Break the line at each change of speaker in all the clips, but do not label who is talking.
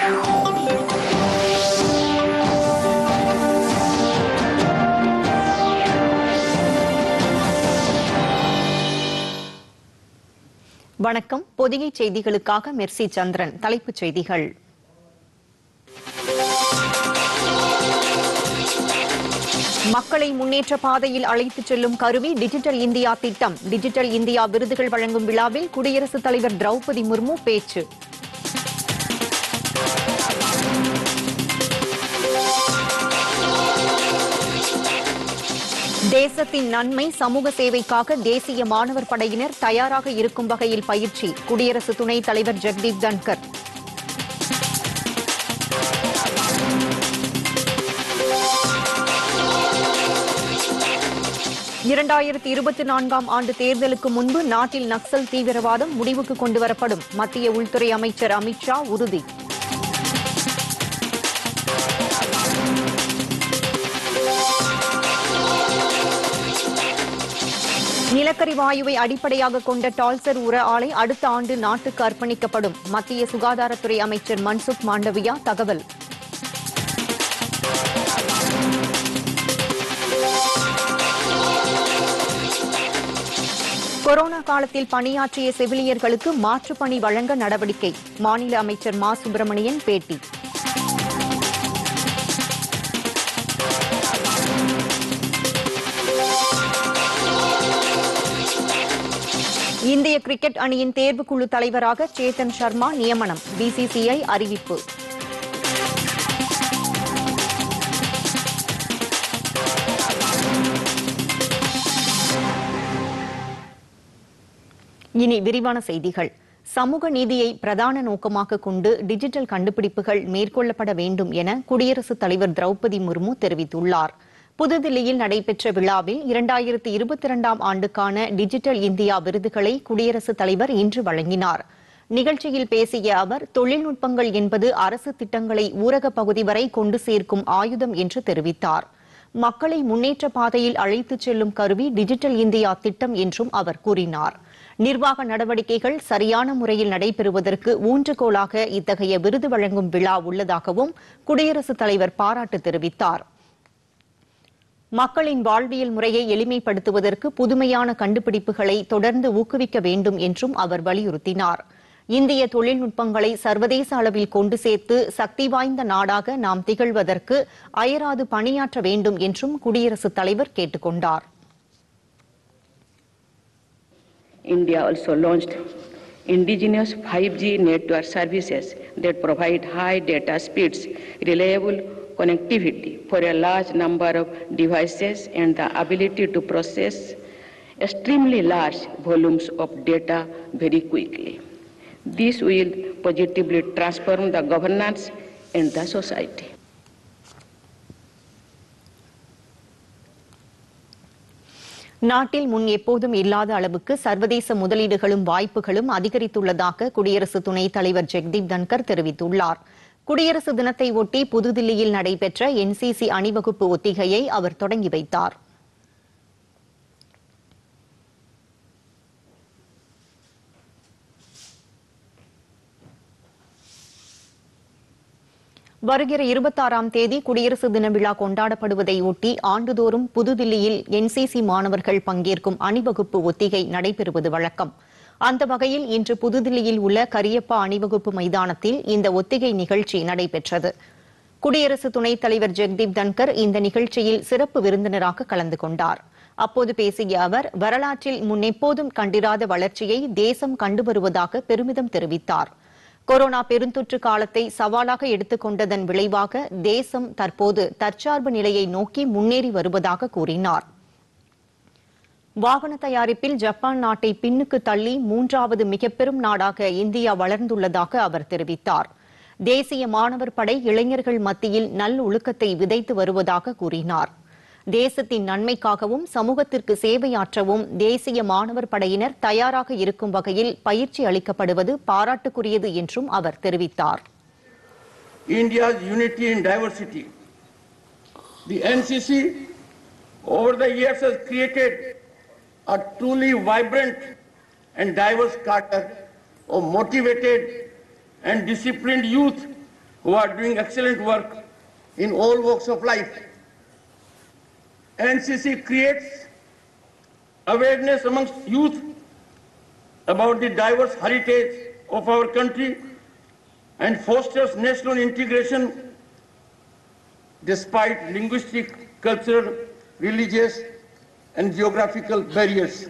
வணக்கம் பொதிகை செய்திகளுக்காக மெர்சி சந்திரன் தலைப்புச் செய்திகள் மக்களை முன்னேற்ற பாதையில் அழைத்துச் செல்லும் கருவி டிஜிட்டல் இந்தியா திட்டம் டிஜிட்டல் இந்தியா விருதுகள் வழங்கும் விழாவில் குடியரசுத் தலைவர் திரௌபதி முர்மு பேச்சு தேசத்தின் நன்மை சமூக சேவைக்காக தேசிய மாணவர் படையினர் தயாராக இருக்கும் வகையில் பயிற்சி குடியரசு துணைத் தலைவர் ஜெக்தீப் தன்கர் இரண்டாயிரத்தி இருபத்தி நான்காம் ஆண்டு தேர்தலுக்கு முன்பு நாட்டில் நக்சல் தீவிரவாதம் முடிவுக்கு கொண்டுவரப்படும் மத்திய உள்துறை அமைச்சர் அமித்ஷா உறுதி நிலக்கரி வாயுவை அடிப்படையாக கொண்ட டால்சர் உர ஆலை அடுத்த ஆண்டு நாட்டுக்கு அர்ப்பணிக்கப்படும் மத்திய சுகாதாரத்துறை அமைச்சர் மன்சுக் மாண்டவியா தகவல் கொரோனா காலத்தில் பணியாற்றிய செவிலியர்களுக்கு மாற்றுப் பணி வழங்க நடவடிக்கை மாநில அமைச்சர் மா சுப்பிரமணியன் பேட்டி இந்திய கிரிக்கெட் அணியின் தேர்வுக்குழு தலைவராக சேத்தன் சர்மா நியமனம் பிசிசிஐ அறிவிப்பு இனி விரிவான செய்திகள் சமூக நீதியை பிரதான நோக்கமாக கொண்டு டிஜிட்டல் கண்டுபிடிப்புகள் மேற்கொள்ளப்பட வேண்டும் என குடியரசுத் தலைவர் திரௌபதி முர்மு தெரிவித்துள்ளார் புதுதில்லியில் நடைபெற்ற விழாவில் இரண்டாயிரத்தி இருபத்தி இரண்டாம் ஆண்டுக்கான டிஜிட்டல் இந்தியா விருதுகளை குடியரசுத் தலைவர் இன்று வழங்கினார் நிகழ்ச்சியில் பேசிய அவர் தொழில்நுட்பங்கள் என்பது அரசு திட்டங்களை ஊரக பகுதி வரை கொண்டு சேர்க்கும் ஆயுதம் என்று தெரிவித்தார் மக்களை முன்னேற்ற பாதையில் அழைத்துச் செல்லும் கருவி டிஜிட்டல் இந்தியா திட்டம் என்றும் அவர் கூறினார் நிர்வாக நடவடிக்கைகள் சரியான முறையில் நடைபெறுவதற்கு ஊன்றுகோலாக இத்தகைய விருது வழங்கும் விழா உள்ளதாகவும் குடியரசுத் தலைவர் பாராட்டு தெரிவித்தார் மக்களின் வாழ்வியல் முறையை எளிமைப்படுத்துவதற்கு புதுமையான கண்டுபிடிப்புகளை தொடர்ந்து ஊக்குவிக்க வேண்டும் என்றும் அவர் வலியுறுத்தினார் இந்திய தொழில்நுட்பங்களை சர்வதேச அளவில் கொண்டு சேர்த்து சக்தி வாய்ந்த நாடாக நாம் திகழ்வதற்கு அயராது பணியாற்ற வேண்டும் என்றும் குடியரசுத் தலைவர் கேட்டுக் கொண்டார்
India also launched indigenous 5G network services that provide high data speeds, reliable connectivity for a large number of devices and the ability to process extremely large volumes of data very quickly. This will positively transform the governance and the society.
நாட்டில் முன் எப்போதும் இல்லாத அளவுக்கு சர்வதேச முதலீடுகளும் வாய்ப்புகளும் அதிகரித்துள்ளதாக குடியரசு துணைத் தலைவர் ஜெக்தீப் தன்கர் தெரிவித்துள்ளார் குடியரசு தினத்தை ஒட்டி புதுதில்லியில் நடைபெற்ற என்சிசி அணிவகுப்பு ஒத்திகையை அவர் தொடங்கி வைத்தார் வருகிற இருபத்தாறாம் தேதி குடியரசு தின விழா கொண்டாடப்படுவதை ஒட்டி ஆண்டுதோறும் புதுதில்லியில் என்சிசி மாணவர்கள் பங்கேற்கும் அணிவகுப்பு ஒத்திகை நடைபெறுவது வழக்கம் அந்த வகையில் இன்று புதுதில்லியில் உள்ள கரியப்பா அணிவகுப்பு மைதானத்தில் இந்த ஒத்திகை நிகழ்ச்சி நடைபெற்றது குடியரசு துணைத் தலைவர் ஜெக்தீப் தன்கர் இந்த நிகழ்ச்சியில் சிறப்பு விருந்தினராக கலந்து கொண்டார் அப்போது பேசிய அவர் வரலாற்றில் முன்னெப்போதும் கண்டிராத வளர்ச்சியை தேசம் கண்டு வருவதாக பெருமிதம் தெரிவித்தார் கொரோனா பெருந்தொற்று காலத்தை சவாலாக எடுத்துக்கொண்டதன் விளைவாக தேசம் தற்போது தற்சார்பு நிலையை நோக்கி முன்னேறி வருவதாக கூறினார் வாகன தயாரிப்பில் ஜப்பான் நாட்டை பின்னுக்கு தள்ளி மூன்றாவது மிக பெரும் நாடாக இந்தியா வளர்ந்துள்ளதாக அவர் தெரிவித்தார் தேசிய மாணவர் படை இளைஞர்கள் மத்தியில் நல்லொழுக்கத்தை விதைத்து வருவதாக கூறினார் தேசத்தின் நன்மைக்காகவும் சமூகத்திற்கு சேவையாற்றவும் தேசிய மாணவர் படையினர் தயாராக இருக்கும் வகையில் பயிற்சி அளிக்கப்படுவது பாராட்டுக்குரியது என்றும் அவர் தெரிவித்தார்
India's unity in diversity. The NCC over the years has created a truly vibrant and diverse cadre of motivated and disciplined youth who are doing excellent work in all walks of life. NCC creates awareness amongst youth about the diverse heritage of our country and fosters national integration despite linguistic, cultural, religious, and geographical barriers.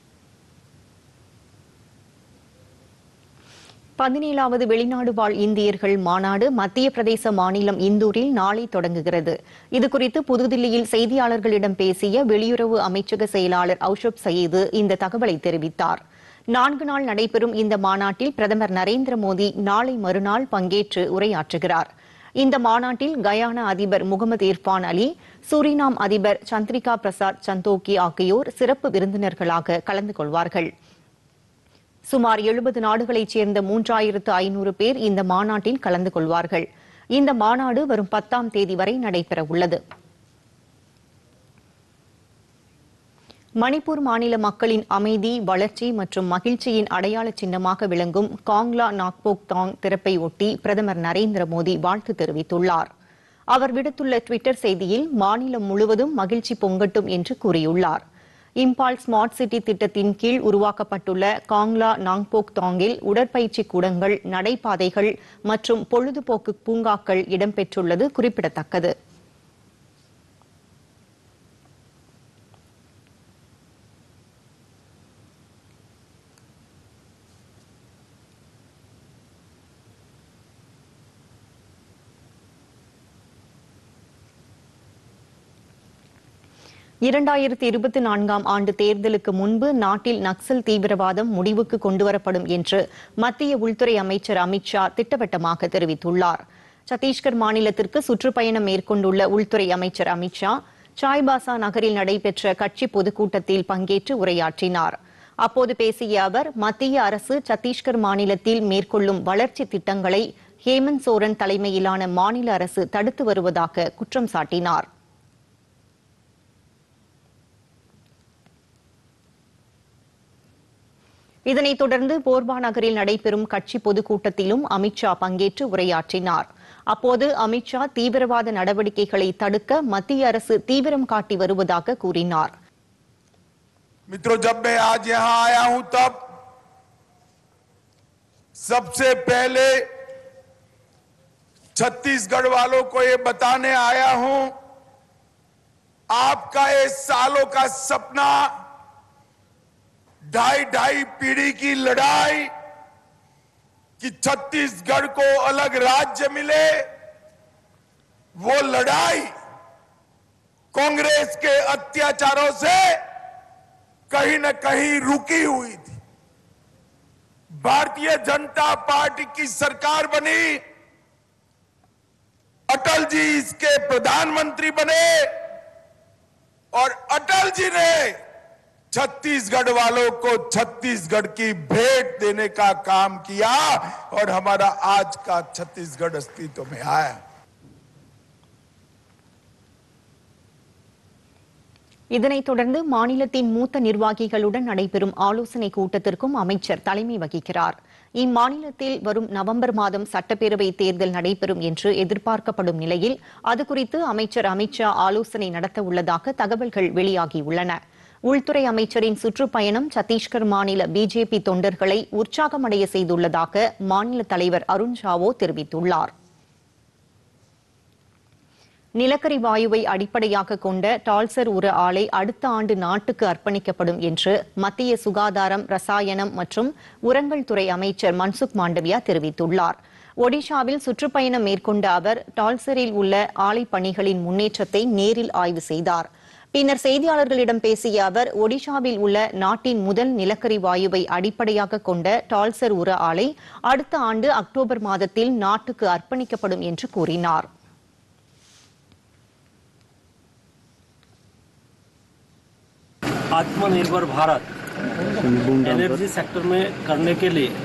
பதினேழாவது வெளிநாடு வாழ் இந்தியர்கள் மாநாடு மத்திய பிரதேச மாநிலம் இந்தூரில் நாளை தொடங்குகிறது இதுகுறித்து புதுதில்லியில் செய்தியாளர்களிடம் பேசிய வெளியுறவு அமைச்சக செயலாளர் ஔஷப் சயீது இந்த தகவலை தெரிவித்தார் நான்கு நாள் நடைபெறும் இந்த மாநாட்டில் பிரதமர் நரேந்திர மோடி நாளை மறுநாள் பங்கேற்று உரையாற்றுகிறார் இந்த மாநாட்டில் கயானா அதிபர் முகமது இர்பான் அலி சூரினாம் அதிபர் சந்திரிகா பிரசாத் சந்தோக்கி ஆகியோர் சிறப்பு விருந்தினர்களாக கலந்து கொள்வார்கள் சுமார் எழுபது நாடுகளைச் சேர்ந்த மூன்றாயிரத்து ஐநூறு பேர் இந்த மாநாட்டில் கலந்து கொள்வார்கள் இந்த மாநாடு வரும் பத்தாம் தேதி வரை நடைபெற உள்ளது மணிப்பூர் மாநில மக்களின் அமைதி வளர்ச்சி மற்றும் மகிழ்ச்சியின் அடையாள சின்னமாக விளங்கும் காங்லா நாக்போக் தாங் திறப்பை ஒட்டி பிரதமர் நரேந்திர மோடி வாழ்த்து தெரிவித்துள்ளார் அவர் விடுத்துள்ள டுவிட்டர் செய்தியில் மாநிலம் முழுவதும் மகிழ்ச்சி பொங்கட்டும் என்று கூறியுள்ளார் இம்பால் ஸ்மார்ட் சிட்டி திட்டத்தின் கீழ் உருவாக்கப்பட்டுள்ள காங்லா நாங்போக் தாங்கில் உடற்பயிற்சி கூடங்கள் நடைபாதைகள் மற்றும் பொழுதுபோக்கு பூங்காக்கள் இடம்பெற்றுள்ளது குறிப்பிடத்தக்கது இரண்டாயிரத்தி இருபத்தி நான்காம் ஆண்டு தேர்தலுக்கு முன்பு நாட்டில் நக்சல் தீவிரவாதம் முடிவுக்கு கொண்டுவரப்படும் என்று மத்திய உள்துறை அமைச்சர் அமித்ஷா திட்டவட்டமாக தெரிவித்துள்ளார் சத்தீஸ்கர் மாநிலத்திற்கு சுற்றுப்பயணம் மேற்கொண்டுள்ள உள்துறை அமைச்சர் அமித்ஷா சாய்பாசா நகரில் நடைபெற்ற கட்சி பொதுக்கூட்டத்தில் பங்கேற்று உரையாற்றினார் அப்போது பேசிய அவர் மத்திய அரசு சத்தீஸ்கர் மாநிலத்தில் மேற்கொள்ளும் வளர்ச்சி திட்டங்களை ஹேமந்த் சோரன் தலைமையிலான மாநில அரசு தடுத்து வருவதாக குற்றம் சாட்டினார் இதனைத் தொடர்ந்து போர்பா நகரில் நடைபெறும் கட்சி பொதுக்கூட்டத்திலும் அமித்ஷா பங்கேற்று உரையாற்றினார் அப்போது அமித்ஷா தீவிரவாத நடவடிக்கைகளை தடுக்க மத்திய அரசு தீவிரம் காட்டி வருவதாக கூறினார்
मित्रों जब मैं आज यहां आया हूं तब सबसे पहले छत्तीसगढ़ वालों को ये बताने आया हूं आपका ये सालों का सपना ढाई ढाई पीढ़ी की लड़ाई कि छत्तीसगढ़ को अलग राज्य मिले वो लड़ाई कांग्रेस के अत्याचारों से कहीं न कहीं रुकी हुई थी भारतीय जनता पार्टी की सरकार बनी अटल जी इसके प्रधानमंत्री बने और अटल जी ने छत्तीसगढ़ वालों को छत्तीसगढ़ की भेंट देने का काम किया और हमारा आज का छत्तीसगढ़ अस्तित्व में आया
இதனைத் தொடர்ந்து மாநிலத்தின் மூத்த நிர்வாகிகளுடன் நடைபெறும் ஆலோசனைக் கூட்டத்திற்கும் அமைச்சர் தலைமை வகிக்கிறார் இம்மாநிலத்தில் வரும் நவம்பர் மாதம் சட்டப்பேரவை தேர்தல் நடைபெறும் என்று எதிர்பார்க்கப்படும் நிலையில் அது குறித்து அமைச்சர் அமித்ஷா ஆலோசனை நடத்த உள்ளதாக தகவல்கள் வெளியாகியுள்ளன உள்துறை அமைச்சரின் சுற்றுப்பயணம் சத்தீஸ்கர் மாநில பிஜேபி தொண்டர்களை உற்சாகமடைய செய்துள்ளதாக மாநில தலைவர் அருண் சாவோ தெரிவித்துள்ளார் நிலக்கரி வாயுவை அடிப்படையாக கொண்ட டால்சர் உர ஆலை அடுத்த ஆண்டு நாட்டுக்கு அர்ப்பணிக்கப்படும் என்று மத்திய சுகாதாரம் ரசாயனம் மற்றும் உரங்கள் துறை அமைச்சர் மன்சுக் மாண்டவியா தெரிவித்துள்ளார் ஒடிஷாவில் சுற்றுப்பயணம் மேற்கொண்ட அவர் டால்சரில் உள்ள ஆலை பணிகளின் முன்னேற்றத்தை நேரில் ஆய்வு செய்தார் பின்னர் செய்தியாளர்களிடம் பேசிய அவர் ஒடிஷாவில் உள்ள நாட்டின் முதல் நிலக்கரி வாயுவை அடிப்படையாக கொண்ட டால்சர் உர ஆலை அடுத்த ஆண்டு அக்டோபர் மாதத்தில் நாட்டுக்கு அர்ப்பணிக்கப்படும் என்று கூறினார்
आत्मनिर्भर भारत एनर्जी सेक्टर में करने के लिए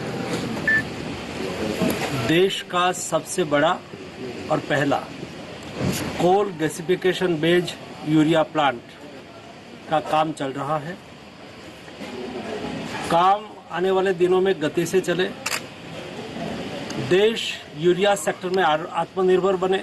देश का सबसे बड़ा और पहला coal gasification based urea plant का काम चल रहा है काम आने वाले दिनों में गति से चले देश यूरिया सेक्टर में आर- आत्मनिर्भर बने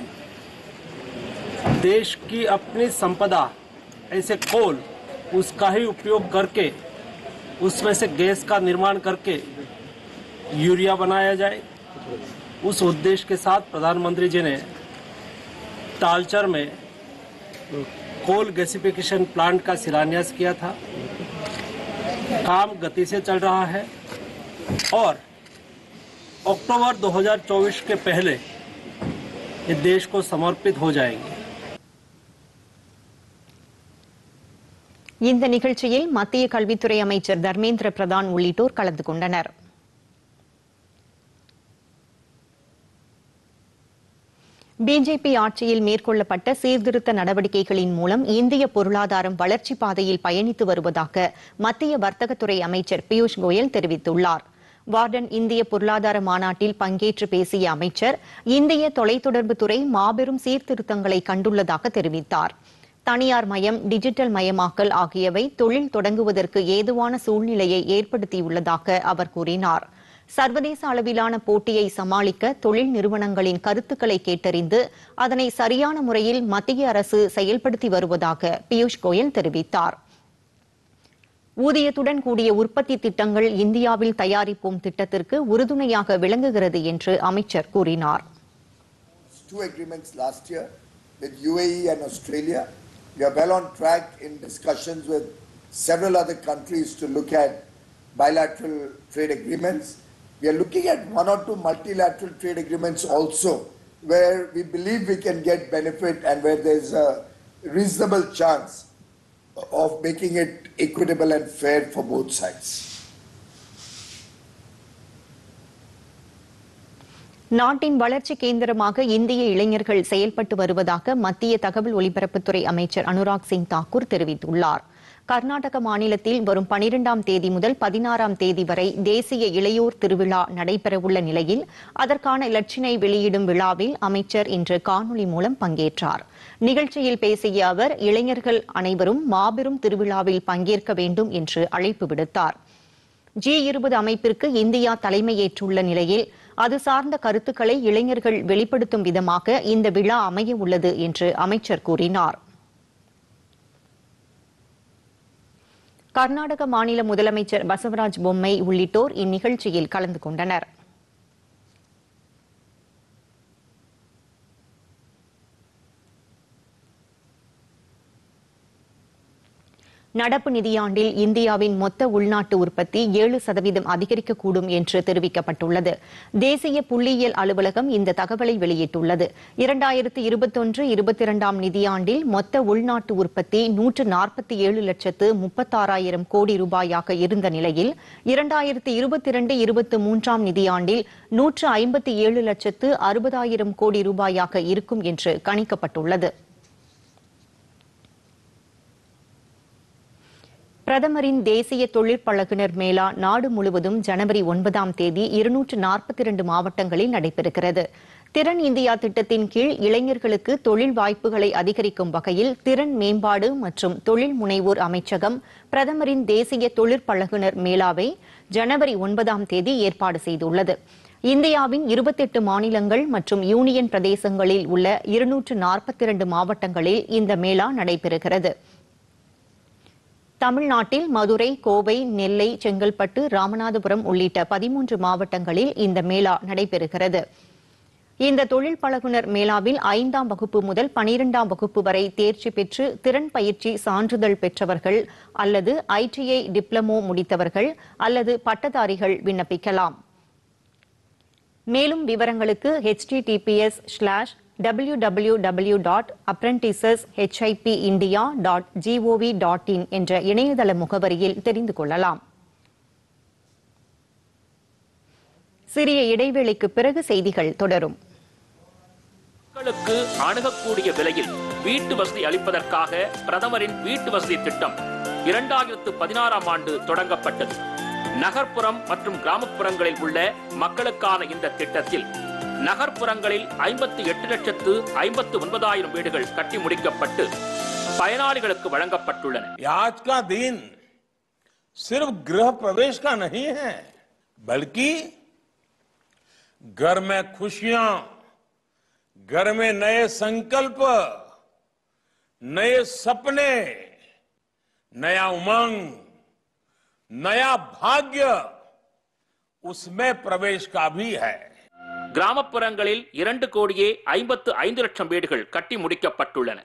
देश की अपनी संपदा ऐसे कोल उसका ही उपयोग करके उसमें से गैस का निर्माण करके यूरिया बनाया जाए उस उद्देश्य के साथ प्रधानमंत्री जी ने तालचर में कोल गैसिफिकेशन प्लांट का शिलान्यास किया था काम गति से चल रहा है और अक्टूबर 2024 के पहले ये देश को समर्पित हो जाएंगे
இந்த நிகழ்ச்சியில் மத்திய கல்வித்துறை அமைச்சர் தர்மேந்திர பிரதான் உள்ளிட்டோர் கலந்து கொண்டனர் பிஜேபி ஆட்சியில் மேற்கொள்ளப்பட்ட சீர்திருத்த நடவடிக்கைகளின் மூலம் இந்திய பொருளாதாரம் வளர்ச்சி பாதையில் பயணித்து வருவதாக மத்திய வர்த்தகத்துறை அமைச்சர் பியூஷ் கோயல் தெரிவித்துள்ளார் வார்டன் இந்திய பொருளாதார மாநாட்டில் பங்கேற்று பேசிய அமைச்சர் இந்திய தொலைத்தொடர்பு துறை மாபெரும் சீர்திருத்தங்களை கண்டுள்ளதாக தெரிவித்தார் தனியார் மயம் டிஜிட்டல் மயமாக்கல் ஆகியவை தொழில் தொடங்குவதற்கு ஏதுவான சூழ்நிலையை ஏற்படுத்தியுள்ளதாக அவர் கூறினார் சர்வதேச அளவிலான போட்டியை சமாளிக்க தொழில் நிறுவனங்களின் கருத்துக்களை கேட்டறிந்து அதனை சரியான முறையில் மத்திய அரசு செயல்படுத்தி வருவதாக பியூஷ் கோயல் தெரிவித்தார் ஊதியத்துடன் கூடிய உற்பத்தி திட்டங்கள் இந்தியாவில் தயாரிப்போம் திட்டத்திற்கு உறுதுணையாக விளங்குகிறது என்று அமைச்சர் கூறினார்
two agreements last year with UAE and Australia. We are well on track in discussions with several other countries to look at bilateral trade agreements. We are looking at one or two multilateral trade agreements also, where we believe we can get benefit and where there's a reasonable chance of making it equitable and fair for both sides.
நாட்டின் வளர்ச்சி கேந்திரமாக இந்திய இளைஞர்கள் செயல்பட்டு வருவதாக மத்திய தகவல் ஒலிபரப்புத்துறை அமைச்சர் அனுராக் சிங் தாக்கூர் தெரிவித்துள்ளார் கர்நாடக மாநிலத்தில் வரும் பனிரெண்டாம் தேதி முதல் பதினாறாம் தேதி வரை தேசிய இளையோர் திருவிழா நடைபெறவுள்ள நிலையில் அதற்கான இலச்சினை வெளியிடும் விழாவில் அமைச்சர் இன்று காணொலி மூலம் பங்கேற்றார் நிகழ்ச்சியில் பேசிய அவர் இளைஞர்கள் அனைவரும் மாபெரும் திருவிழாவில் பங்கேற்க வேண்டும் என்று அழைப்பு விடுத்தார் ஜி இருபது அமைப்பிற்கு இந்தியா தலைமையேற்றுள்ள நிலையில் அது சார்ந்த கருத்துக்களை இளைஞர்கள் வெளிப்படுத்தும் விதமாக இந்த விழா அமைய உள்ளது என்று அமைச்சர் கூறினார் கர்நாடக மாநில முதலமைச்சர் பசவராஜ் பொம்மை உள்ளிட்டோர் இந்நிகழ்ச்சியில் கலந்து கொண்டனர் நடப்பு நிதியாண்டில் இந்தியாவின் மொத்த உள்நாட்டு உற்பத்தி ஏழு சதவீதம் அதிகரிக்கக்கூடும் என்று தெரிவிக்கப்பட்டுள்ளது தேசிய புள்ளியியல் அலுவலகம் இந்த தகவலை வெளியிட்டுள்ளது இரண்டாயிரத்து இருபத்தொன்று இருபத்தி இரண்டாம் நிதியாண்டில் மொத்த உள்நாட்டு உற்பத்தி நூற்று நாற்பத்தி ஏழு லட்சத்து முப்பத்தாறாயிரம் கோடி ரூபாயாக இருந்த நிலையில் இரண்டாயிரத்து இருபத்தி இரண்டு இருபத்தி மூன்றாம் நிதியாண்டில் நூற்று ஐம்பத்தி ஏழு லட்சத்து அறுபதாயிரம் கோடி ரூபாயாக இருக்கும் என்று கணிக்கப்பட்டுள்ளது பிரதமரின் தேசிய தொழிற்பழகுனர் மேளா நாடு முழுவதும் ஜனவரி ஒன்பதாம் தேதி இருநூற்று நாற்பத்தி இரண்டு மாவட்டங்களில் நடைபெறுகிறது திறன் இந்தியா திட்டத்தின் கீழ் இளைஞர்களுக்கு தொழில் வாய்ப்புகளை அதிகரிக்கும் வகையில் திறன் மேம்பாடு மற்றும் தொழில் முனைவோர் அமைச்சகம் பிரதமரின் தேசிய தொழிற்பழகுனர் மேளாவை ஜனவரி ஒன்பதாம் தேதி ஏற்பாடு செய்துள்ளது இந்தியாவின் இருபத்தெட்டு மாநிலங்கள் மற்றும் யூனியன் பிரதேசங்களில் உள்ள இருநூற்று நாற்பத்தி இரண்டு மாவட்டங்களில் இந்த மேளா நடைபெறுகிறது தமிழ்நாட்டில் மதுரை கோவை நெல்லை செங்கல்பட்டு ராமநாதபுரம் உள்ளிட்ட பதிமூன்று மாவட்டங்களில் இந்த மேளா நடைபெறுகிறது இந்த தொழில் பழகுனர் மேளாவில் ஐந்தாம் வகுப்பு முதல் பனிரெண்டாம் வகுப்பு வரை தேர்ச்சி பெற்று திறன் பயிற்சி சான்றிதழ் பெற்றவர்கள் அல்லது ஐடிஐ டிப்ளமோ முடித்தவர்கள் அல்லது பட்டதாரிகள் விண்ணப்பிக்கலாம் மேலும் விவரங்களுக்கு https slash W W W dot apprentices HIP India dot GOV dot in என்ற இணையதள முகவரியில் தெரிந்து கொள்ளலாம் சிறிய இடைவேளைக்கு பிறகு செய்திகள் தொடரும்
மக்களுக்கு அணுகக்கூடிய விலையில் வீட்டு வசதி அளிப்பதற்காக பிரதமரின் வீட்டு வசதி திட்டம் இரண்டாயிரத்து பதினாறாம் ஆண்டு தொடங்கப்பட்டது நகர்ப்புறம் மற்றும் கிராமப்புறங்களில் உள்ள மக்களுக்கான இந்த திட்டத்தில் நகர்ப்புறங்களில் ஐம்பத்தி எட்டு லட்சத்து ஐம்பத்து ஒன்பதாயிரம் வீடுகள் கட்டி முடிக்கப்பட்டு பயனாளிகளுக்கு வழங்கப்பட்டுள்ளன
ये आज का दिन सिर्फ गृह प्रवेश का नहीं है बल्कि
घर में खुशियां घर में नए संकल्प नए सपने नया उमंग नया भाग्य उसमें प्रवेश का भी है
கிராமப்புறங்களில் இரண்டு கோடியே ஐம்பத்து ஐந்து லட்சம் வீடுகள் கட்டி முடிக்கப்பட்டுள்ளன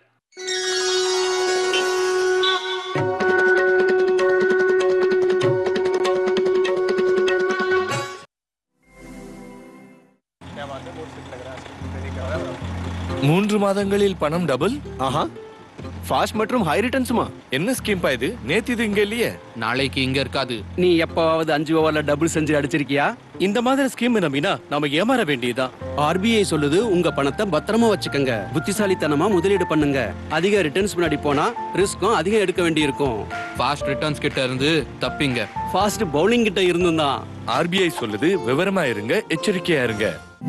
மூன்று மாதங்களில் பணம் டபுள்
ஆஹா ஃபாஸ்ட் மற்றும் ஹை ரிட்டர்ன்ஸுமா
என்ன ஸ்கீம் பா இது நேத்து இது இங்க இல்லையே
நாளைக்கு இங்க இருக்காது
நீ எப்பவாவது அஞ்சு ஓவர்ல டபுள் செஞ்சு அடிச்சிருக்கியா இந்த மாதிரி ஸ்கீம் நம்பினா நாம ஏமாற வேண்டியதுதான் ஆர்பிஐ சொல்லுது உங்க பணத்தை பத்திரமா வச்சுக்கோங்க புத்திசாலித்தனமா முதலீடு பண்ணுங்க அதிக ரிட்டர்ன்ஸ் முன்னாடி போனா ரிஸ்க்கும் அதிகம் எடுக்க வேண்டியிருக்கும்
ஃபாஸ்ட் ரிட்டர்ன்ஸ் கிட்ட இருந்து தப்பிங்க
ஃபாஸ்ட் பவுலிங் கிட்ட இருந்தும் தான்
ஆர்பிஐ சொல்லுது விவரமா இருங்க எச்சரிக்கையா இருங்க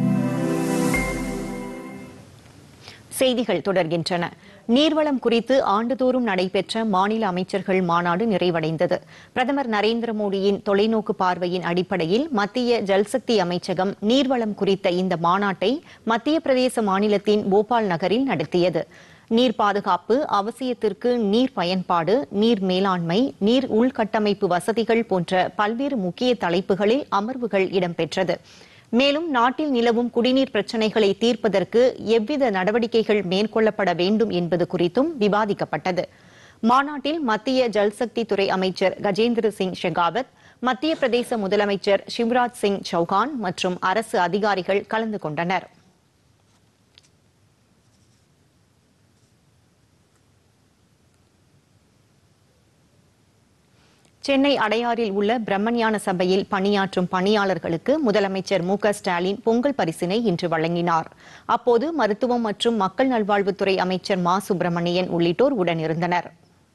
செய்திகள் தொடர்கின்றன நீர்வளம் குறித்து ஆண்டுதோறும் நடைபெற்ற மாநில அமைச்சர்கள் மாநாடு நிறைவடைந்தது பிரதமர் நரேந்திர மோடியின் தொலைநோக்கு பார்வையின் அடிப்படையில் மத்திய ஜல்சக்தி அமைச்சகம் நீர்வளம் குறித்த இந்த மாநாட்டை மத்திய பிரதேச மாநிலத்தின் போபால் நகரில் நடத்தியது நீர் பாதுகாப்பு அவசியத்திற்கு நீர் பயன்பாடு நீர் மேலாண்மை நீர் உள்கட்டமைப்பு வசதிகள் போன்ற பல்வேறு முக்கிய தலைப்புகளில் அமர்வுகள் இடம்பெற்றது மேலும் நாட்டில் நிலவும் குடிநீர் பிரச்சினைகளை தீர்ப்பதற்கு எவ்வித நடவடிக்கைகள் மேற்கொள்ளப்பட வேண்டும் என்பது குறித்தும் விவாதிக்கப்பட்டது மாநாட்டில் மத்திய ஜல்சக்தி துறை அமைச்சர் கஜேந்திர சிங் ஷெகாவத் மத்திய பிரதேச முதலமைச்சர் சிவராஜ் சிங் சௌகான் மற்றும் அரசு அதிகாரிகள் கலந்து கொண்டனர் சென்னை அடையாறில் உள்ள பிரம்மஞான சபையில் பணியாற்றும் பணியாளர்களுக்கு முதலமைச்சர் மு க ஸ்டாலின் பொங்கல் பரிசினை இன்று வழங்கினார் அப்போது மருத்துவம் மற்றும் மக்கள் நல்வாழ்வுத்துறை அமைச்சர் மா சுப்பிரமணியன் உள்ளிட்டோர் உடனிருந்தனர்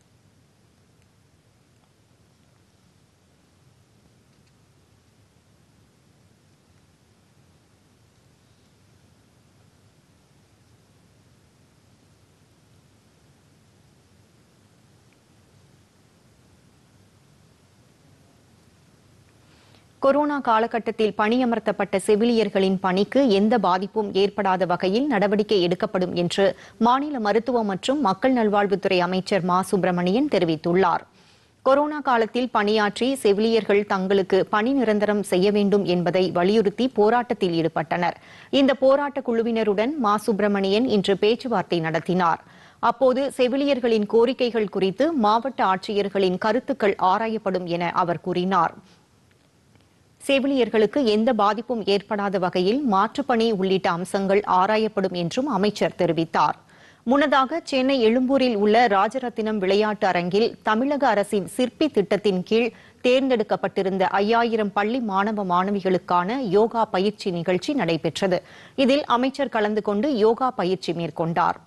கொரோனா காலகட்டத்தில் பணியமர்த்தப்பட்ட செவிலியர்களின் பணிக்கு எந்த பாதிப்பும் ஏற்படாத வகையில் நடவடிக்கை எடுக்கப்படும் என்று மாநில மருத்துவ மற்றும் மக்கள் நல்வாழ்வுத்துறை அமைச்சர் மா சுப்பிரமணியன் தெரிவித்துள்ளார் கொரோனா காலத்தில் பணியாற்றி செவிலியர்கள் தங்களுக்கு பணி நிரந்தரம் செய்ய வேண்டும் என்பதை வலியுறுத்தி போராட்டத்தில் ஈடுபட்டனர் இந்த போராட்ட குழுவினருடன் மா சுப்பிரமணியன் இன்று பேச்சுவார்த்தை நடத்தினார் அப்போது செவிலியர்களின் கோரிக்கைகள் குறித்து மாவட்ட ஆட்சியர்களின் கருத்துக்கள் ஆராயப்படும் என அவர் கூறினார் செவிலியர்களுக்கு எந்த பாதிப்பும் ஏற்படாத வகையில் மாற்றுப்பணி உள்ளிட்ட அம்சங்கள் ஆராயப்படும் என்றும் அமைச்சர் தெரிவித்தார் முன்னதாக சென்னை எழும்பூரில் உள்ள ராஜரத்தினம் விளையாட்டு அரங்கில் தமிழக அரசின் சிற்பி திட்டத்தின் கீழ் தேர்ந்தெடுக்கப்பட்டிருந்த ஐயாயிரம் பள்ளி மாணவ மாணவிகளுக்கான யோகா பயிற்சி நிகழ்ச்சி நடைபெற்றது இதில் அமைச்சர் கலந்து கொண்டு யோகா பயிற்சி மேற்கொண்டார்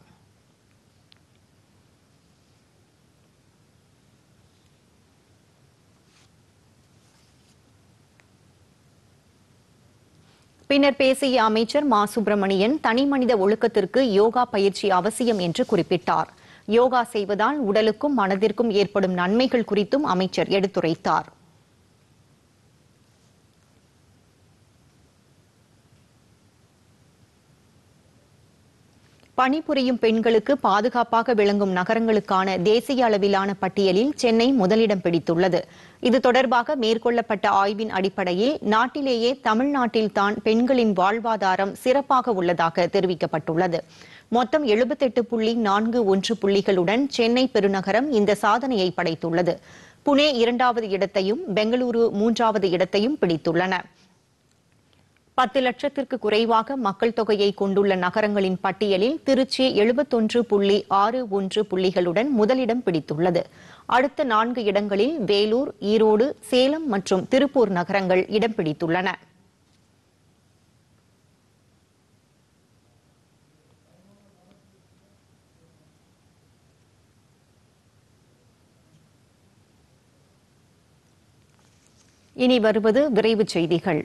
பின்னர் பேசிய அமைச்சர் மா சுப்பிரமணியன் தனிமனித ஒழுக்கத்திற்கு யோகா பயிற்சி அவசியம் என்று குறிப்பிட்டார் யோகா செய்வதால் உடலுக்கும் மனதிற்கும் ஏற்படும் நன்மைகள் குறித்தும் அமைச்சர் எடுத்துரைத்தார் பணிபுரியும் பெண்களுக்கு பாதுகாப்பாக விளங்கும் நகரங்களுக்கான தேசிய அளவிலான பட்டியலில் சென்னை முதலிடம் பிடித்துள்ளது இது தொடர்பாக மேற்கொள்ளப்பட்ட ஆய்வின் அடிப்படையில் நாட்டிலேயே தமிழ்நாட்டில்தான் பெண்களின் வாழ்வாதாரம் சிறப்பாக உள்ளதாக தெரிவிக்கப்பட்டுள்ளது மொத்தம் எழுபத்தெட்டு புள்ளி நான்கு ஒன்று புள்ளிகளுடன் சென்னை பெருநகரம் இந்த சாதனையை படைத்துள்ளது புனே இரண்டாவது இடத்தையும் பெங்களூரு மூன்றாவது இடத்தையும் பிடித்துள்ளன பத்து லட்சத்திற்கு குறைவாக மக்கள் தொகையை கொண்டுள்ள நகரங்களின் பட்டியலில் திருச்சி எழுபத்தொன்று புள்ளி ஆறு ஒன்று புள்ளிகளுடன் முதலிடம் பிடித்துள்ளது அடுத்த நான்கு இடங்களில் வேலூர் ஈரோடு சேலம் மற்றும் திருப்பூர் நகரங்கள் இடம் பிடித்துள்ளன இனி வருவது விரைவுச் செய்திகள்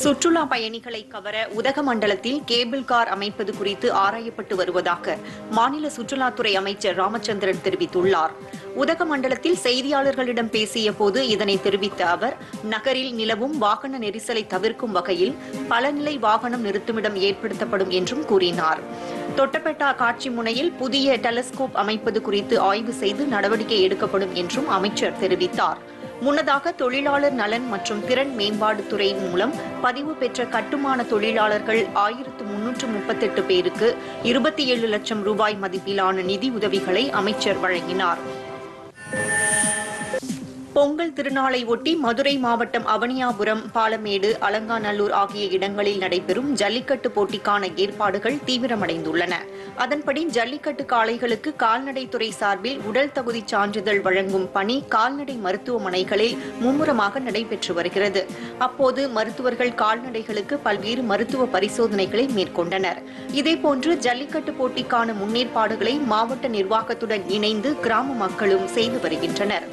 சுற்றுலா பயணிகளை கவர உதகமண்டலத்தில் கேபிள் கார் அமைப்பது குறித்து ஆராயப்பட்டு வருவதாக மாநில சுற்றுலாத்துறை அமைச்சர் ராமச்சந்திரன் தெரிவித்துள்ளார் உதகமண்டலத்தில் செய்தியாளர்களிடம் பேசிய போது இதனை தெரிவித்த அவர் நகரில் நிலவும் வாகன நெரிசலை தவிர்க்கும் வகையில் பலநிலை வாகனம் நிறுத்துமிடம் ஏற்படுத்தப்படும் என்றும் கூறினார் தொட்டபெட்டா காட்சி முனையில் புதிய டெலஸ்கோப் அமைப்பது குறித்து ஆய்வு செய்து நடவடிக்கை எடுக்கப்படும் என்றும் அமைச்சர் தெரிவித்தார் முன்னதாக தொழிலாளர் நலன் மற்றும் திறன் மேம்பாடு துறை மூலம் பதிவு பெற்ற கட்டுமான தொழிலாளர்கள் ஆயிரத்து முன்னூற்று முப்பத்தெட்டு பேருக்கு இருபத்தி ஏழு லட்சம் ரூபாய் மதிப்பிலான நிதி உதவிகளை அமைச்சர் வழங்கினார் பொங்கல் திருநாளை ஒட்டி மதுரை மாவட்டம் அவனியாபுரம் பாலமேடு அலங்காநல்லூர் ஆகிய இடங்களில் நடைபெறும் ஜல்லிக்கட்டு போட்டிக்கான ஏற்பாடுகள் தீவிரமடைந்துள்ளன அதன்படி ஜல்லிக்கட்டு காளைகளுக்கு கால்நடைத்துறை சார்பில் உடல் தகுதி சான்றிதழ் வழங்கும் பணி கால்நடை மருத்துவமனைகளில் மும்முரமாக நடைபெற்று வருகிறது அப்போது மருத்துவர்கள் கால்நடைகளுக்கு பல்வேறு மருத்துவ பரிசோதனைகளை மேற்கொண்டனர் இதேபோன்று ஜல்லிக்கட்டு போட்டிக்கான முன்னேற்பாடுகளை மாவட்ட நிர்வாகத்துடன் இணைந்து கிராம மக்களும் செய்து வருகின்றனர்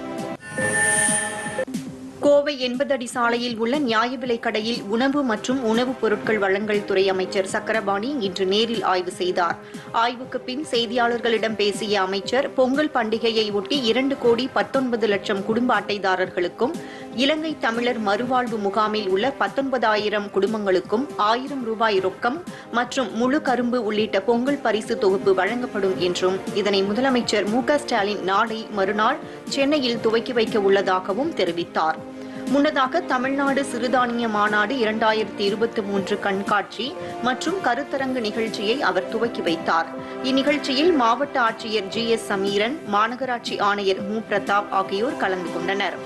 கோவை எண்பது அடி சாலையில் உள்ள நியாய விலைக் கடையில் உணவு மற்றும் உணவுப் பொருட்கள் வழங்கல் துறை அமைச்சர் சக்கரபாணி இன்று நேரில் ஆய்வு செய்தார் ஆய்வுக்கு பின் செய்தியாளர்களிடம் பேசிய அமைச்சர் பொங்கல் பண்டிகையை ஒட்டி இரண்டு கோடி பத்தொன்பது லட்சம் குடும்ப அட்டைதாரர்களுக்கும் இலங்கை தமிழர் மறுவாழ்வு முகாமில் உள்ள பத்தொன்பதாயிரம் குடும்பங்களுக்கும் ஆயிரம் ரூபாய் ரொக்கம் மற்றும் முழு கரும்பு உள்ளிட்ட பொங்கல் பரிசு தொகுப்பு வழங்கப்படும் என்றும் இதனை முதலமைச்சர் மு க ஸ்டாலின் நாளை மறுநாள் சென்னையில் துவக்கி வைக்க உள்ளதாகவும் தெரிவித்தார் முன்னதாக தமிழ்நாடு சிறுதானிய மாநாடு இரண்டாயிரத்தி இருபத்தி மூன்று கண்காட்சி மற்றும் கருத்தரங்கு நிகழ்ச்சியை அவர் துவக்கி வைத்தார் இந்நிகழ்ச்சியில் மாவட்ட ஆட்சியர் ஜி எஸ் சமீரன் மாநகராட்சி ஆணையர் மு பிரதாப் ஆகியோர் கலந்து கொண்டனர்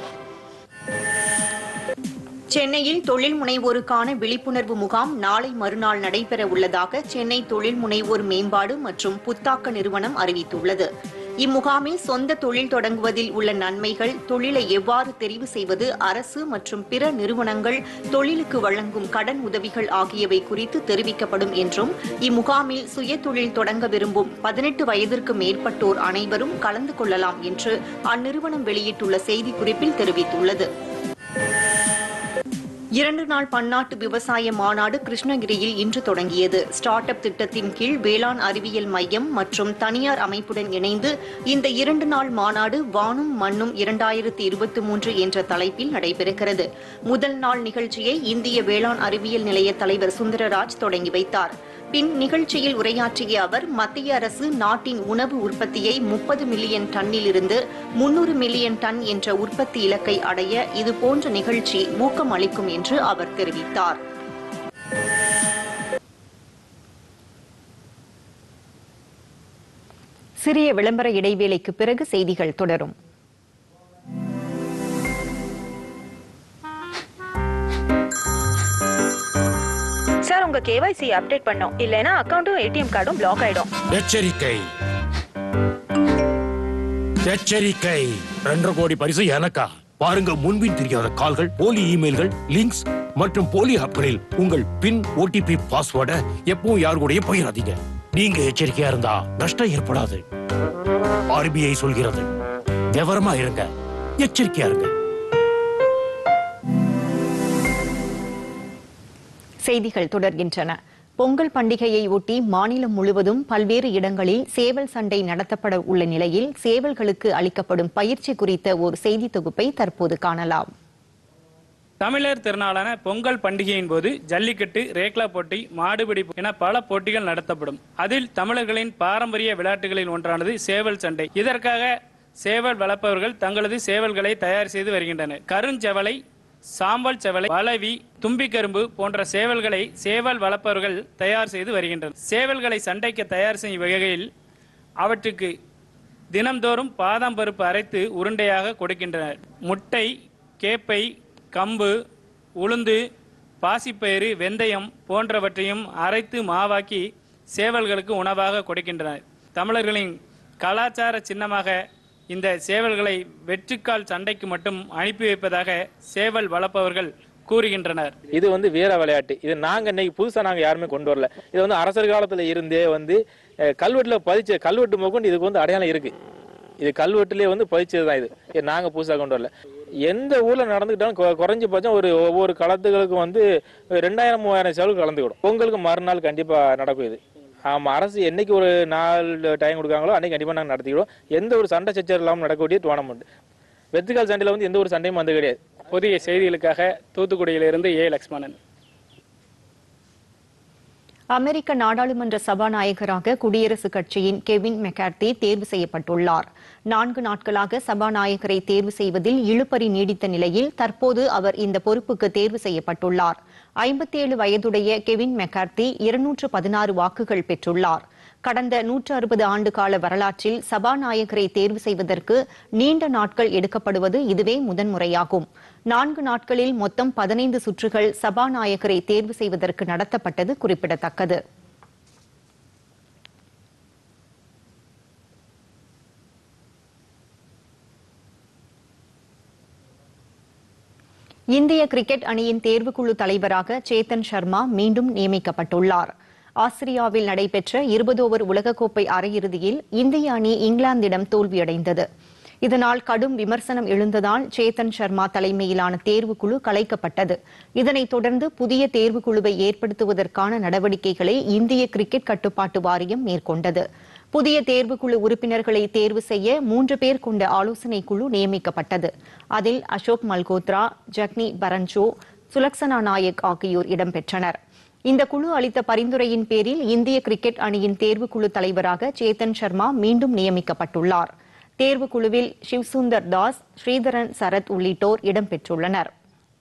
சென்னையில் தொழில் முனைவோருக்கான விழிப்புணர்வு முகாம் நாளை மறுநாள் நடைபெற உள்ளதாக சென்னை தொழில் முனைவோர் மேம்பாடு மற்றும் புத்தாக்க நிறுவனம் அறிவித்துள்ளது இம்முகாமில் சொந்த தொழில் தொடங்குவதில் உள்ள நன்மைகள் தொழிலை எவ்வாறு தெரிவு செய்வது அரசு மற்றும் பிற நிறுவனங்கள் தொழிலுக்கு வழங்கும் கடன் உதவிகள் ஆகியவை குறித்து தெரிவிக்கப்படும் என்றும் இம்முகாமில் சுய தொழில் தொடங்க விரும்பும் பதினெட்டு வயதிற்கு மேற்பட்டோர் அனைவரும் கலந்து கொள்ளலாம் என்று அந்நிறுவனம் வெளியிட்டுள்ள செய்திக்குறிப்பில் தெரிவித்துள்ளது இரண்டு நாள் பன்னாட்டு விவசாய மாநாடு கிருஷ்ணகிரியில் இன்று தொடங்கியது ஸ்டார்ட் அப் திட்டத்தின் கீழ் வேளாண் அறிவியல் மையம் மற்றும் தனியார் அமைப்புடன் இணைந்து இந்த இரண்டு நாள் மாநாடு வானும் மண்ணும் இரண்டாயிரத்தி இருபத்தி மூன்று என்ற தலைப்பில் நடைபெறுகிறது முதல் நாள் நிகழ்ச்சியை இந்திய வேளாண் அறிவியல் நிலைய தலைவர் சுந்தரராஜ் தொடங்கி வைத்தார் பின் நிகழ்ச்சியில் உரையாற்றிய அவர் மத்திய அரசு நாட்டின் உணவு உற்பத்தியை முப்பது மில்லியன் டன்னிலிருந்து முன்னூறு மில்லியன் டன் என்ற உற்பத்தி இலக்கை அடைய இதுபோன்ற நிகழ்ச்சி ஊக்கம் அளிக்கும் என்று அவர் தெரிவித்தார் சிறிய விளம்பர இடைவேளைக்கு பிறகு செய்திகள் தொடரும்
சார் உங்க கேவைசி அப்டேட் பண்ணோம் இல்லைன்னா அக்கவுண்ட்டும் ஏடிஎம் கார்டும் பிளாக் ஆயிடும்
எச்சரிக்கை எச்சரிக்கை ரெண்டரை கோடி பரிசு எனக்கா பாருங்க முன்பின் தெரியாத கால்கள் போலி இமெயில்கள் லிங்க்ஸ் மற்றும் போலி ஆப்களில் உங்கள் பின் ஓடிபி பாஸ்வேர்டை எப்பவும் யார் கூடயும் போயிடாதீங்க நீங்க எச்சரிக்கையா இருந்தா நஷ்டம் ஏற்படாது ஆர்பிஐ சொல்கிறது விவரமா இருங்க எச்சரிக்கையா இருங்க
செய்திகள் தொடர்கின்றன பொங்கல் பண்டிகையை ஒட்டி மாநிலம் முழுவதும் பல்வேறு இடங்களில் சேவல் சண்டை நடத்தப்பட உள்ள நிலையில் சேவல்களுக்கு அளிக்கப்படும் பயிற்சி குறித்த ஒரு செய்தி தொகுப்பை தற்போது காணலாம்
தமிழர் திருநாளான பொங்கல் பண்டிகையின் போது ஜல்லிக்கட்டு ரேக்லா போட்டி மாடுபிடி என பல போட்டிகள் நடத்தப்படும் அதில் தமிழர்களின் பாரம்பரிய விளையாட்டுகளில் ஒன்றானது சேவல் சண்டை இதற்காக சேவல் வளர்ப்பவர்கள் தங்களது சேவல்களை தயார் செய்து வருகின்றனர் கருஞ்செவலை சாம்பல் செவலை வளவி தும்பிக்கரும்பு போன்ற சேவல்களை சேவல் வளர்ப்பவர்கள் தயார் செய்து வருகின்றனர் சேவல்களை சண்டைக்கு தயார் செய்யும் வகையில் அவற்றுக்கு தினம்தோறும் பாதாம் பருப்பு அரைத்து உருண்டையாக கொடுக்கின்றனர் முட்டை கேப்பை கம்பு உளுந்து பாசிப்பயிறு வெந்தயம் போன்றவற்றையும் அரைத்து மாவாக்கி சேவல்களுக்கு உணவாக கொடுக்கின்றனர் தமிழர்களின் கலாச்சார சின்னமாக இந்த சேவல்களை வெற்றிக்கால் சண்டைக்கு மட்டும் அனுப்பி வைப்பதாக சேவல் வளர்ப்பவர்கள் கூறுகின்றனர்
இது வந்து வீர விளையாட்டு இது நாங்க இன்னைக்கு புதுசா நாங்க யாருமே கொண்டு வரல இது வந்து அரசர் காலத்துல இருந்தே வந்து அஹ், கல்வெட்டுல பதிச்ச கல்வெட்டு முதற்கொண்டு இதுக்கு வந்து அடையாளம் இருக்கு இது கல்வெட்டுலேயே வந்து பதிச்சது தான் இது இது நாங்கள் புதுசாக கொண்டு வரல எந்த ஊரில் நடந்துக்கிட்டாலும் கொ- குறைஞ்சபட்சம் ஒரு ஒவ்வொரு களத்துகளுக்கு வந்து ரெண்டாயிரம் மூவாயிரம் செலவு கலந்துக்கிடும் பொங்கலுக்கு மறுநாள் கண்டிப்பாக நடக்கும் இது ஆமாம் அரசு என்னைக்கு ஒரு நாள் டைம் கொடுக்காங்களோ அன்னைக்கு கண்டிப்பாக நாங்கள் நடத்திக்கிடுவோம் எந்த ஒரு சண்டை சச்சரவு இல்லாமல் நடக்கக்கூடிய டோர்னமெண்ட் வெத்துக்கால் சண்டையில் வந்து எந்த ஒரு சண்டையும் வந்து கிடையாது
புதிய செய்திகளுக்காக தூத்துக்குடியிலிருந்து ஏ லக்ஷ்மணன்
அமெரிக்க நாடாளுமன்ற சபாநாயகராக குடியரசுக் கட்சியின் கெவின் மெக்கார்த்தி தேர்வு செய்யப்பட்டுள்ளார் நான்கு நாட்களாக சபாநாயகரை தேர்வு செய்வதில் இழுபறி நீடித்த நிலையில் தற்போது அவர் இந்த பொறுப்புக்கு தேர்வு செய்யப்பட்டுள்ளார் ஐம்பத்தேழு வயதுடைய கெவின் மெக்கார்த்தி இருநூற்று பதினாறு வாக்குகள் பெற்றுள்ளார் கடந்த நூற்று அறுபது ஆண்டு கால வரலாற்றில் சபாநாயகரை தேர்வு செய்வதற்கு நீண்ட நாட்கள் எடுக்கப்படுவது இதுவே முதன்முறையாகும் நான்கு நாட்களில் மொத்தம் பதினைந்து சுற்றுகள் சபாநாயகரை தேர்வு செய்வதற்கு நடத்தப்பட்டது குறிப்பிடத்தக்கது இந்திய கிரிக்கெட் அணியின் தேர்வுக்குழு தலைவராக சேத்தன் சர்மா மீண்டும் நியமிக்கப்பட்டுள்ளார் ஆஸ்திரியாவில் நடைபெற்ற இருபது ஓவர் உலகக்கோப்பை அரையிறுதியில் இந்திய அணி இங்கிலாந்திடம் தோல்வியடைந்தது இதனால் கடும் விமர்சனம் எழுந்ததால் சேத்தன் சர்மா தலைமையிலான தேர்வுக்குழு கலைக்கப்பட்டது இதனைத் தொடர்ந்து புதிய தேர்வுக்குழுவை ஏற்படுத்துவதற்கான நடவடிக்கைகளை இந்திய கிரிக்கெட் கட்டுப்பாட்டு வாரியம் மேற்கொண்டது புதிய தேர்வுக்குழு உறுப்பினர்களை தேர்வு செய்ய மூன்று பேர் கொண்ட ஆலோசனைக் குழு நியமிக்கப்பட்டது அதில் அசோக் மல்கோத்ரா ஜக்னி பரன்சோ சுலக்சனா நாயக் ஆகியோர் இடம்பெற்றனர் இந்த குழு அளித்த பரிந்துரையின் பேரில் இந்திய கிரிக்கெட் அணியின் தேர்வுக்குழு தலைவராக சேத்தன் சர்மா மீண்டும் நியமிக்கப்பட்டுள்ளார் தேர்வுக்குழுவில் சிவ்சுந்தர் தாஸ் ஸ்ரீதரன் சரத் உள்ளிட்டோர் இடம்பெற்றுள்ளனர்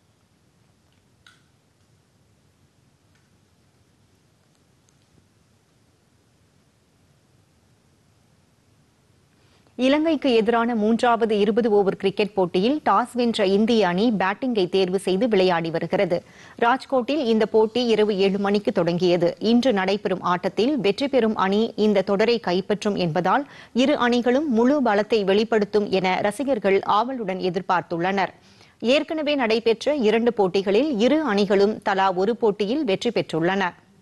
இலங்கைக்கு எதிரான மூன்றாவது இருபது ஓவர் கிரிக்கெட் போட்டியில் டாஸ் வென்ற இந்திய அணி பேட்டிங்கை தேர்வு செய்து விளையாடி வருகிறது ராஜ்கோட்டில் இந்த போட்டி இரவு ஏழு மணிக்கு தொடங்கியது இன்று நடைபெறும் ஆட்டத்தில் வெற்றி பெறும் அணி இந்த தொடரை கைப்பற்றும் என்பதால் இரு அணிகளும் முழு பலத்தை வெளிப்படுத்தும் என ரசிகர்கள் ஆவலுடன் எதிர்பார்த்துள்ளனர் ஏற்கனவே நடைபெற்ற இரண்டு போட்டிகளில் இரு அணிகளும் தலா ஒரு போட்டியில் வெற்றி பெற்றுள்ளன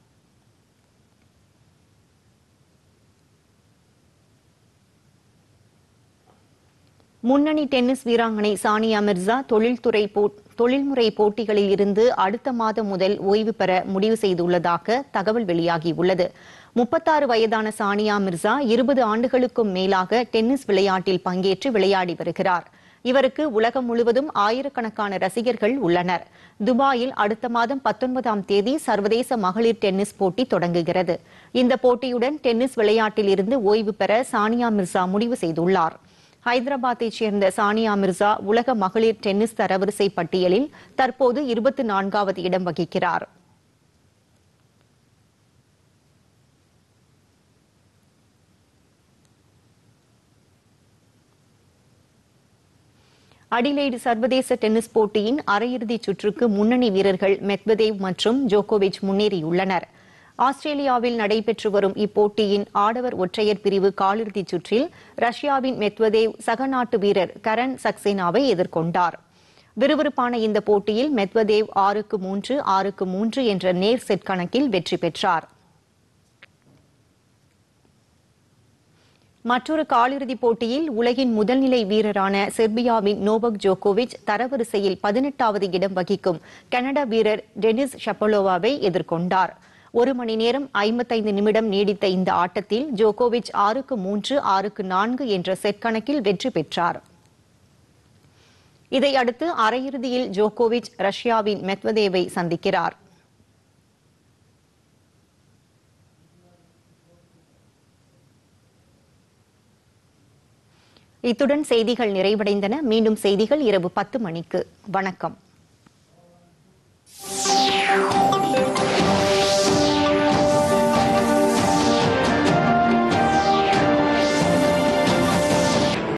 முன்னணி டென்னிஸ் வீராங்கனை சானியா மிர்சா தொழில்துறை போ- தொழில்முறை போட்டிகளில் இருந்து அடுத்த மாதம் முதல் ஓய்வு பெற முடிவு செய்துள்ளதாக தகவல் வெளியாகியுள்ளது முப்பத்தாறு வயதான சானியா மிர்சா இருபது ஆண்டுகளுக்கும் மேலாக டென்னிஸ் விளையாட்டில் பங்கேற்று விளையாடி வருகிறார் இவருக்கு உலகம் முழுவதும் ஆயிரக்கணக்கான ரசிகர்கள் உள்ளனர் துபாயில் அடுத்த மாதம் பத்தொன்பதாம் தேதி சர்வதேச மகளிர் டென்னிஸ் போட்டி தொடங்குகிறது இந்த போட்டியுடன் டென்னிஸ் விளையாட்டில் இருந்து ஓய்வு பெற சானியா மிர்சா முடிவு செய்துள்ளார் ஹைதராபாத்தைச் சேர்ந்த சானியா மிர்சா உலக மகளிர் டென்னிஸ் தரவரிசை பட்டியலில் தற்போது இருபத்தி நான்காவது இடம் வகிக்கிறார் அடிலைடு சர்வதேச டென்னிஸ் போட்டியின் அரையிறுதிச் சுற்றுக்கு முன்னணி வீரர்கள் மெத்வதேவ் மற்றும் ஜோகோவிச் முன்னேறியுள்ளனர் ஆஸ்திரேலியாவில் நடைபெற்று வரும் இப்போட்டியின் ஆடவர் ஒற்றையர் பிரிவு காலிறுதிச் சுற்றில் ரஷ்யாவின் மெத்வதேவ் சக நாட்டு வீரர் கரண் சக்சேனாவை எதிர்கொண்டார் விறுவிறுப்பான இந்த போட்டியில் மெத்வதேவ் ஆறுக்கு மூன்று ஆறுக்கு மூன்று என்ற நேர் செட் கணக்கில் வெற்றி பெற்றார் மற்றொரு காலிறுதிப் போட்டியில் உலகின் முதல்நிலை வீரரான செர்பியாவின் நோவக் ஜோகோவிச் தரவரிசையில் பதினெட்டாவது இடம் வகிக்கும் கனடா வீரர் டெனிஸ் ஷப்பலோவாவை எதிர்கொண்டார் ஒரு மணி நேரம் ஐம்பத்தைந்து நிமிடம் நீடித்த இந்த ஆட்டத்தில் ஜோகோவிச் ஆறுக்கு மூன்று ஆறுக்கு நான்கு என்ற செட் கணக்கில் வெற்றி பெற்றார் இதையடுத்து அரையிறுதியில் ஜோகோவிச் ரஷ்யாவின் மெத்வதேவை சந்திக்கிறார் இத்துடன் செய்திகள் நிறைவடைந்தன மீண்டும் செய்திகள் இரவு பத்து மணிக்கு வணக்கம்